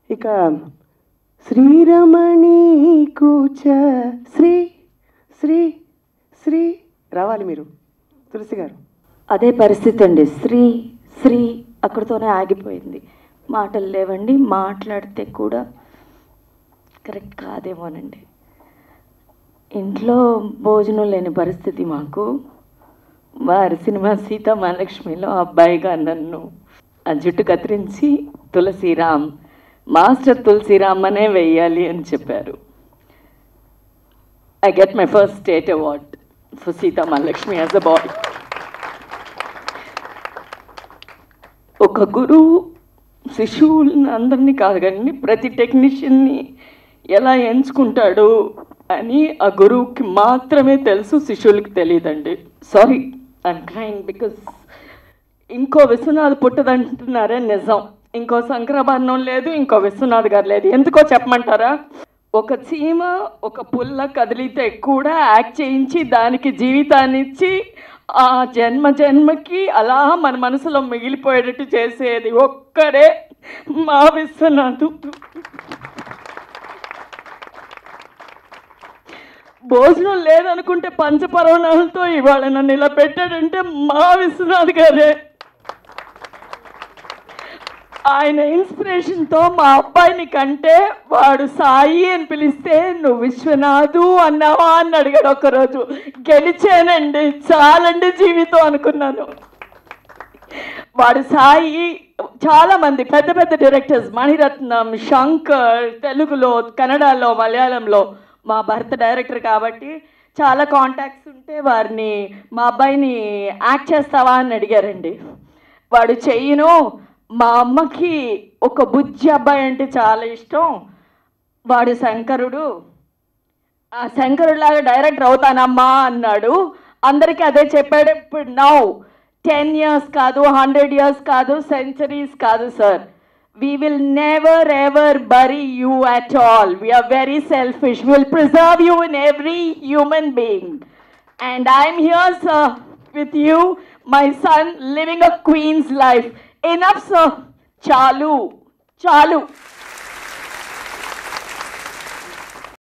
ఇక శ్రీరమణి కూచ శ్రీ శ్రీ శ్రీ రావాలి మీరు తులసి గారు అదే పరిస్థితి అండి శ్రీ శ్రీ అక్కడితోనే ఆగిపోయింది మాటలు లేవండి మాట్లాడితే కూడా కరెక్ట్ కాదేమోనండి ఇంట్లో భోజనం లేని పరిస్థితి మాకు వారి సినిమా సీత మహాలక్ష్మిలో అబ్బాయిగా నన్ను ఆ జుట్టు కత్తిరించి తులసిరామ్ మాస్టర్ తులసిరామ్ అనే వెయ్యాలి అని చెప్పారు I get my first state award for Sita Mahalakshmi as a boy ఒక గురువు శిశువులను అందరినీ కాదు కానీ ప్రతి టెక్నీషియన్ని ఎలా ఎంచుకుంటాడు అని ఆ గురువుకి మాత్రమే తెలుసు శిష్యులకి తెలియదండి సారీ ఐమ్ క్రైమ్ బికాస్ ఇంకో విశ్వనాథ్ పుట్టదంటున్నారే నిజం ఇంకో శంకరాభరణం లేదు ఇంకో విశ్వనాథ్ గారు లేదు ఎందుకో చెప్పమంటారా ఒక చీమ ఒక పుల్ల కదిలితే కూడా యాక్ట్ చేయించి దానికి జీవితాన్ని ఇచ్చి ఆ జన్మ జన్మకి అలా మన మనసులో మిగిలిపోయేటట్టు చేసేది ఒక్కడే మా విశ్వనాథు భోజనం లేదనుకుంటే పంచపర్వణాలతో ఇవాళ నన్ను ఇలా పెట్టాడంటే మా విశ్వనాథ్ గారే ఆయన ఇన్స్పిరేషన్తో మా అబ్బాయిని కంటే వాడు సాయి అని పిలిస్తే నువ్వు విశ్వనాథు అన్నావా అని అడిగాడు ఒకరోజు గెలిచానండి చాలండి జీవితం అనుకున్నాను వాడు సాయి చాలా మంది పెద్ద పెద్ద డైరెక్టర్స్ మణిరత్నం శంకర్ తెలుగులో కన్నడలో మలయాళంలో మా భర్త డైరెక్టర్ కాబట్టి చాలా కాంటాక్ట్స్ ఉంటే వారిని మా అబ్బాయిని యాక్ట్ చేస్తావా అని అడిగారండి వాడు చెయ్యను మా అమ్మకి ఒక బుజ్జి అబ్బాయి అంటే చాలా ఇష్టం వాడు శంకరుడు ఆ శంకరులాగా డైరెక్టర్ అవుతానమ్మా అన్నాడు అందరికీ అదే చెప్పాడు ఇప్పుడు నౌ టెన్ ఇయర్స్ కాదు హండ్రెడ్ ఇయర్స్ కాదు సెంచరీస్ కాదు sir we will never ever bury you at all we are very selfish will preserve you in every human being and I'm here sir with you my son living a queen's life enough sir చాలు చాలు